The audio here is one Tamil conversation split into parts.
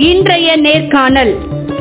இன்றைய நேர்காணல்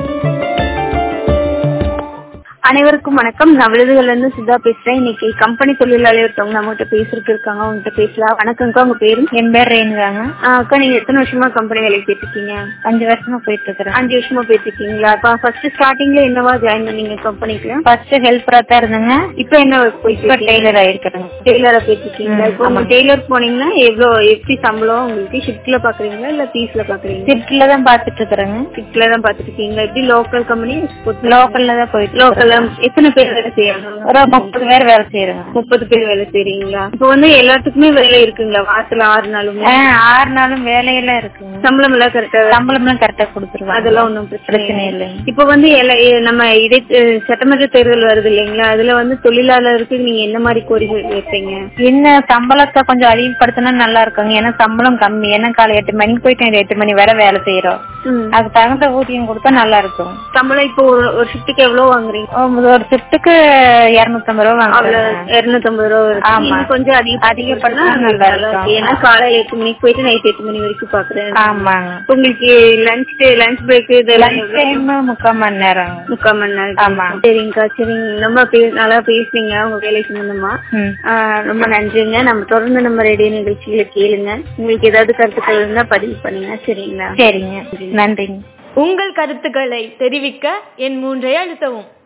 அனைவருக்கும் வணக்கம் நான் விருதுகள்ல இருந்து சுதா பேசுறேன் இன்னைக்கு கம்பெனி தொழிலாளி ஒருத்தவங்க நம்ம கிட்ட பேசிருக்கு இருக்காங்க அவங்ககிட்ட பேசலாம் வணக்கம்க்கா உங்க பேரு என் பேர் ரேணுகாங்க ஆ, அக்கா நீங்க எத்தனை வருஷமா கம்பெனி வேலைக்கு போயிட்டு இருக்கீங்க அஞ்சு வருஷமா போயிட்டு இருக்கிறேன் அஞ்சு வருஷமா போயிட்டு இருக்கீங்களா அப்ப ஃபர்ஸ்ட் ஸ்டார்டிங்ல என்னவா ஜாயின் பண்ணீங்க கம்பெனிக்கு ஃபர்ஸ்ட் ஹெல்ப்பரா தான் இருந்தேங்க இப்போ என்ன ஒர்க் போயிட்டு இப்ப இருக்கீங்க டெய்லர் ஆயிருக்கிறேங்க டெய்லரா போயிட்டு இருக்கீங்களா ம், இப்போ உங்க ஆமாங்க. டெய்லர் போனீங்கன்னா எவ்வளவு எப்படி சம்பளம் உங்களுக்கு ஷிஃப்ட்ல பாக்குறீங்களா இல்ல பீஸ்ல பாக்குறீங்களா ஷிப்ட்ல தான் பாத்துட்டு இருக்கிறேங்க ஷிஃப்ட்ல தான் பாத்துட்டு இருக்கீங்களா எப்படி லோக்கல் கம்பெனி லோக்கல்ல தான் போயிட்டு லோக்கல்ல எத்தனை பேர் வேலை செய்யறாங்க ஒரு முப்பது பேர் வேலை செய்யறோங்க முப்பது பேர் வேலை செய்றீங்களா இப்போ வந்து எல்லாத்துக்குமே வேலை இருக்குங்களா வாரத்துல ஆறு நாளுமே ஆறு நாளும் வேலையெல்லாம் இருக்குங்க சம்பளம் எல்லாம் கரெக்டா சம்பளம்லாம் கரெக்டா கொடுத்துருவாங்க அதெல்லாம் ஒண்ணும் பிரச்சனை பிரச்சனை இல்லை இல்லைங்க இப்போ வந்து எல்லா- எ- நம்ம இடை அஹ் சட்டமன்ற தேர்தல் வருது இல்லைங்களா அதுல வந்து தொழிலாளருக்கு நீங்க என்ன மாதிரி கோரிக்கை வைப்பீங்க இன்னும் சம்பளத்தை கொஞ்சம் அதிகப்படுத்தினா நல்லா இருக்குங்க ஏன்னா சம்பளம் கம்மி ஏன்னா காலை எட்டு மணிக்கு போயிட்டு எட்டு மணி வரை வேலை செய்யறோம் ம். அதுக்கு தகுந்த ஊதியம் கொடுத்தா நல்லா இருக்கும் சம்பளம் இப்போ ஒரு ஒரு ஷிஃப்ட்டுக்கு எவ்வளவு வாங்குறீங்க ஒரு ஷிப்டுக்கு இருநூத்தம்பது ரூபா அவ்வளவு வாங்குறாங்க இருநூத்தம்பது ரூபா வருது. ஆமா. இன்னும் கொஞ்சம் அதிகப்படுத்தினா அதிகப்படுத்தினா நல்லா நல்லா இருக்கும் இருக்கும். ஏன்னா காலையில எட்டு மணிக்கு போயிட்டு நைட் எட்டு மணி வரைக்கும் பாக்குறேன் ஆமாங்க உங்களுக்கு லஞ்ச் லஞ்ச் பிரேக் இதெல்லாம் லஞ்ச் எவ்வளவு? டைம் முக்கால் மணி நேரம் முக்கால் மணி நேரம் ஆமா. சரிங்கக்கா சரிங்க ரொம்ப பே- நல்லா பேசுனீங்க உங்க வேலை சம்பந்தமா ம். ஆஹ் ரொம்ப நன்றிங்க நம்ம தொடர்ந்து நம்ம ரேடியோ நிகழ்ச்சிகளை கேளுங்க உங்களுக்கு ஏதாவது கருத்துக்கள் இருந்தா பதிவு பண்ணுங்க சரிங்களா சரிங்க நன்றிங்க உங்கள் கருத்துக்களை தெரிவிக்க என் மூன்றை அழுத்தவும்